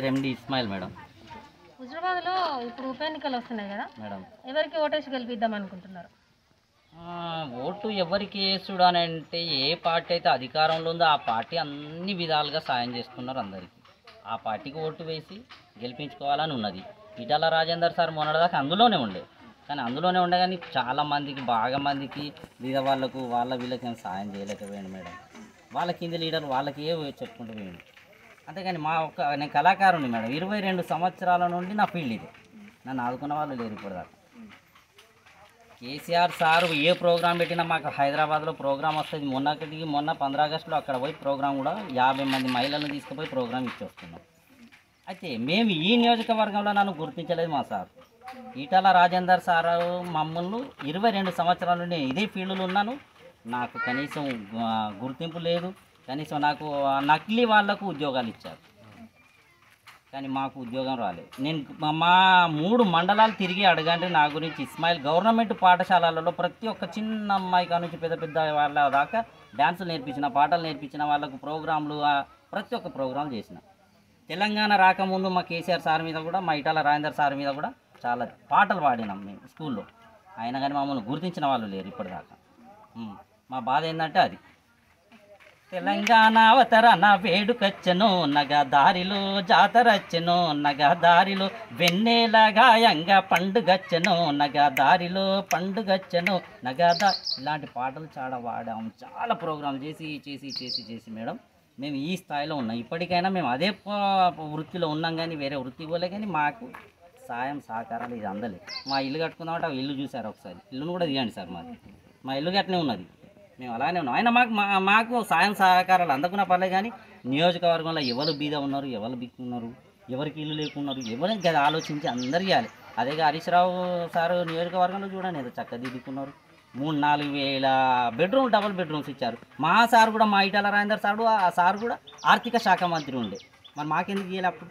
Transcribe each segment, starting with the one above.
పేరు ఎండి ఇస్మాయిల్ మేడం హుజరాబాద్లో ఇప్పుడు ఉప ఎన్నికలు వస్తున్నాయి కదా మేడం ఎవరికి ఓటేసి గెలిపిద్దాం అనుకుంటున్నారు ఆ, ఓటు ఎవరికి వేసుడు అని అంటే ఏ పార్టీ అయితే అధికారంలో ఉందో ఆ పార్టీ అన్ని విధాలుగా సాయం చేస్తున్నారు అందరికీ ఆ పార్టీకి ఓటు వేసి గెలిపించుకోవాలని ఉన్నది ఇటాల రాజేందర్ సార్ మొన్నటిదాకా అందులోనే ఉండే కానీ అందులోనే ఉండే కానీ చాలా మందికి బాగా మందికి బీద వాళ్ళకు వాళ్ళ వీళ్ళకి ఏం సాయం చేయలేకపోయాడు మేడం వాళ్ళ కింద లీడర్ వాళ్ళకి ఏ చెప్పుకుంటూ పోయింది అంతేగాని మా ఒక నేను కళాకారుని మేడం ఇరవై రెండు సంవత్సరాల నుండి నా ఫీల్డ్ ఇది నన్ను ఆదుకున్న వాళ్ళు లేరు ఇప్పటిదాకా కేసీఆర్ సార్ ఏ ప్రోగ్రాం పెట్టినా మాకు హైదరాబాద్లో ప్రోగ్రాం వస్తుంది మొన్నటికి మొన్న పంద్ర ఆగస్టులో అక్కడ పోయి ప్రోగ్రాం కూడా యాభై మంది మహిళలను తీసుకుపోయి ప్రోగ్రాం ఇచ్చి వస్తున్నాం అయితే మేము ఈ నియోజకవర్గంలో నన్ను గుర్తించలేదు మా సార్ ఈటల రాజేందర్ సార్ మమ్మల్ని ఇరవై రెండు సంవత్సరాల నుండి ఇదే ఫీల్డ్లో ఉన్నాను నాకు కనీసం ఆ, గుర్తింపు లేదు కనీసం నాకు ఆ నకిలీ వాళ్లకు ఉద్యోగాలు ఇచ్చారు కానీ మాకు ఉద్యోగం రాలేదు నేను మా- మా మూడు మండలాలు తిరిగి అడగండి నా గురించి ఇస్మాయిల్ గవర్నమెంట్ పాఠశాలలలో ప్రతి ఒక్క చిన్న అమ్మాయి కాడ నుంచి పెద్ద పెద్ద వాళ్ళ దాకా డ్యాన్సులు నేర్పించిన పాటలు నేర్పించిన వాళ్ళకు ప్రోగ్రాంలు ఆ, ప్రతి ఒక్క ప్రోగ్రాం చేసిన తెలంగాణ రాకముందు మా కేసీఆర్ సార్ మీద కూడా మా ఇటాల రాజేందర్ సార్ మీద కూడా చాలా పాటలు పాడినాం మేము స్కూల్లో అయినా కానీ మమ్మల్ని గుర్తించిన వాళ్ళు లేరు ఇప్పటిదాకా ఉమ్. మా బాధ ఏంటంటే అది తెలంగాణ అవతరణ వేడుకచ్చను నగ దారిలో జాతరచ్చను నగ దారిలో వెన్నెల గాయంగా పండుగచ్చను నగ దారిలో పండుగచ్చను నగ దా ఇలాంటి పాటలు చాలా వాడాము చాలా ప్రోగ్రాం చేసి చేసి చేసి చేసి మేడం మేము ఈ స్థాయిలో ఉన్నాం ఇప్పటికైనా మేము అదే ప- వృత్తిలో ఉన్నాం కానీ వేరే వృత్తి పోలే కానీ మాకు సాయం సహకారాలు ఇది అందలేదు మా ఇల్లు కట్టుకుందామంటే ఆ ఇల్లు చూసారు ఒకసారి ఇల్లును కూడా తీయండి సార్ మాది మా ఇల్లు గట్లనే ఉన్నది మేము అలానే ఉన్నాం ఆయన మాకు మా- మాకు సాయం సహకారాలు అందకున్నా పర్లేదు కానీ నియోజకవర్గంలో ఎవరు బీద ఉన్నారు ఎవరు బిక్కున్నారు ఎవరికి ఇల్లు లేకున్నారు ఎవరికి గది ఆలోచించి అందరు ఇవ్వాలి అదేగా హరీష్ రావు సార్ నియోజకవర్గంలో చూడండి ఏదో చక్కగా దిద్దుకున్నారు మూడు నాలుగు వేల బెడ్రూమ్ డబుల్ బెడ్రూమ్స్ ఇచ్చారు మా సార్ కూడా మా ఇటాల రాజేందర్ సార్ కూడా ఆ సార్ కూడా ఆర్థిక శాఖ మంత్రి ఉండే మరి మాకెందుకు ఇవ్వాలి అప్పుడు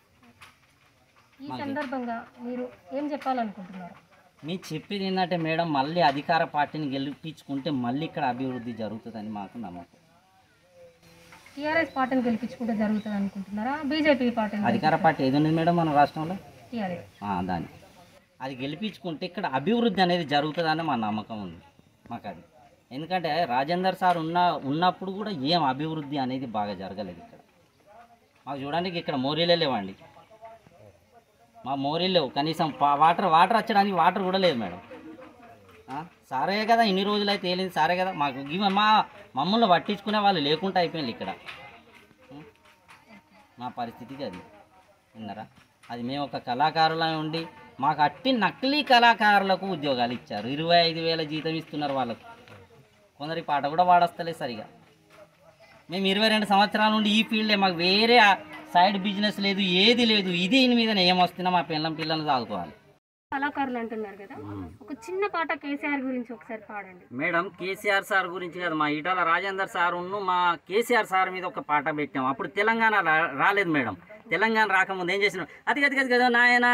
ఈ సందర్భంగా మీరు ఏం చెప్పాలనుకుంటున్నారు మీ చెప్పేది ఏంటంటే మేడం మళ్ళీ అధికార పార్టీని గెలిపించుకుంటే మళ్ళీ ఇక్కడ అభివృద్ధి జరుగుతుందని మాకు నమ్మకం టీఆర్ఎస్ పార్టీని గెలిపించుకుంటే జరుగుతుంది అనుకుంటున్నారా బీజేపీ పార్టీని అధికార పార్టీ ఏది ఉన్నది మేడం మన రాష్ట్రంలో టీఆర్ఎస్ ఆ, దాన్ని అది గెలిపించుకుంటే ఇక్కడ అభివృద్ధి అనేది జరుగుతుందని మా నమ్మకం ఉంది మాకు అది ఎందుకంటే రాజేందర్ సార్ ఉన్న ఉన్నప్పుడు కూడా ఏం అభివృద్ధి అనేది బాగా జరగలేదు ఇక్కడ మాకు చూడండి ఇక్కడ మోరీలే లేవండి మా మోరీలు లేవు కనీసం పా- వాటర్ వాటర్ వచ్చడానికి వాటర్ కూడా లేదు మేడం ఆ, సారే కదా ఇన్ని రోజులు అయితే తేలింది సారే కదా మాకు ఇవి మా మమ్మల్ని పట్టించుకునే వాళ్ళు లేకుండా అయిపోయింది ఇక్కడ ఉం? మా పరిస్థితికి అది విన్నారా అది మేము ఒక కళాకారుల ఉండి మాకు అట్టి నకిలీ కళాకారులకు ఉద్యోగాలు ఇచ్చారు ఇరవై ఐదు వేల జీతం ఇస్తున్నారు వాళ్ళకు కొందరి పాట కూడా వాడస్తలేదు సరిగా మేము ఇరవై రెండు సంవత్సరాల నుండి ఈ ఫీల్డే మాకు వేరే సైడ్ బిజినెస్ లేదు ఏది లేదు ఇది దీని మీద ఏం వస్తున్నా మా పిల్లల పిల్లల్ని చదువుకోవాలి కళాకారులు అంటున్నారు కదా ఒక చిన్న పాట కేసీఆర్ గురించి ఒకసారి పాడండి మేడం కేసీఆర్ సార్ గురించి కాదు మా ఈటాల రాజేందర్ సార్ ఉన్ను మా కేసీఆర్ సార్ మీద ఒక పాట పెట్టాం అప్పుడు తెలంగాణ రా- రాలేదు మేడం తెలంగాణ రాకముందు ఏం చేసినాం అది గది గది కదా నాయనా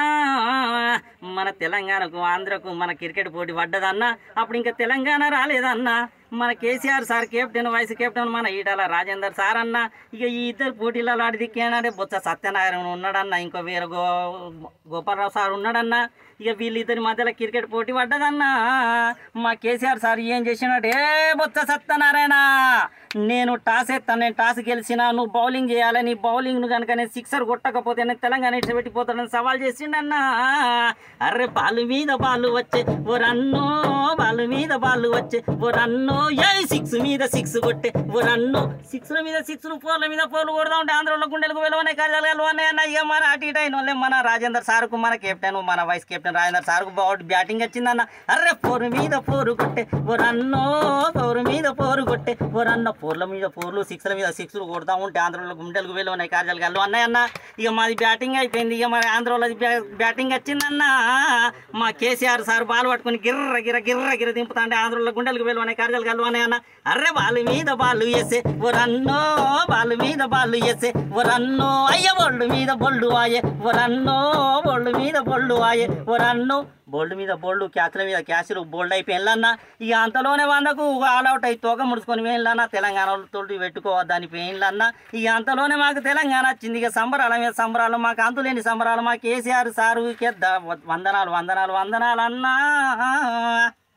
మన తెలంగాణకు ఆంధ్రకు మన క్రికెట్ పోటీ పడ్డదన్న అప్పుడు ఇంకా తెలంగాణ రాలేదన్న మన KCR sir captain vice captain మన ఈటాల రాజేందర్ సార్ అన్న ఇక ఈ ఇద్దరు పోటీలలో ఆడి దిక్కేనాడే బొత్స సత్యనారాయణ ఉన్నాడన్న ఇంకో వేరే గో గోపాలరావు సార్ ఉన్నాడన్న ఇక వీళ్ళిద్దరి మధ్యలో క్రికెట్ పోటీ పడ్డదన్న మా కేసీఆర్ సార్ ఏం చేసినాడు ఏ బొత్స సత్యనారాయణ నేను టాస్ ఎత్తాను నేను టాస్ గెలిచిన నువ్వు బౌలింగ్ చేయాలి నీ బౌలింగ్ కనుక నేను సిక్సర్ కొట్టకపోతే నేను తెలంగాణ ఇట్లా పెట్టిపోతానని సవాల్ చేసిండన్న అర్రే బాలు మీద బాలు వచ్చే ఓ రన్నో బాలు మీద బాలు వచ్చే ఓ రన్నో ఏ సిక్స్ మీద సిక్స్ కొట్టే ఓ రన్నో సిక్స్ల మీద సిక్స్లు ఫోర్ల మీద ఫోర్లు కొడతా ఉంటే ఆంధ్రలో గుండెలకు వెళ్ళవనే కాజాలు వెళ్ళవనే అన్న ఇక మన అటు ఇటు అయిన వాళ్ళే మన రాజేందర్ సార్కు మన కెప్టెన్ మన వైస్ కెప్టెన్ రాజేందర్ సార్కు బాగా బ్యాటింగ్ వచ్చిందన్న అర్రే ఫోర్ మీద ఫోర్ కొట్టే ఓ రన్నో ఫోర్ మీద ఫోర్ కొట్టే ఓ రన్న ఫోర్ల మీద ఫోర్లు సిక్స్ల మీద సిక్స్లు కొడతా ఉంటే ఆంధ్రలో గుండెలకు వెళ్ళవనే కాజాలు కళ్ళు అన్నాయన్న ఇక మాది బ్యాటింగ్ అయిపోయింది ఇక మరి ఆంధ్రలో బ్యాటింగ్ వచ్చిందన్న మా కేసీఆర్ సార్ బాల్ పట్టుకొని గిర్ర గిర్ర గిర్ర గిర్ర దింపుతా అంటే ఆంధ్రలో గుండెలకు వెళ్ళవనే కార్యాలు గల్వనే అన్న అర్రే బాలు మీద బాలు వేసే ఒరన్నో బాలు మీద బాలు వేసే ఒరన్నో అయ్య బొళ్ళు మీద బొళ్ళు ఆయే ఒరన్నో బొళ్ళు మీద బొళ్ళు ఆయే ఒరన్నో బోల్డ్ మీద బోల్డ్ క్యాచ్ల మీద క్యాచ్లు బోల్డ్ అయిపోయిందన్న ఇక అంతలోనే వందకు ఆల్అవుట్ అయి తోక ముడుచుకొని వేయంలన్న తెలంగాణ తోటి పెట్టుకోవద్దని పోయిందన్న ఇక అంతలోనే మాకు తెలంగాణ వచ్చింది ఇక సంబరాల మీద సంబరాలు మాకు అంతులేని సంబరాలు మా కేసీఆర్ సారు వందనాలు వందనాలు వందనాలు అన్నా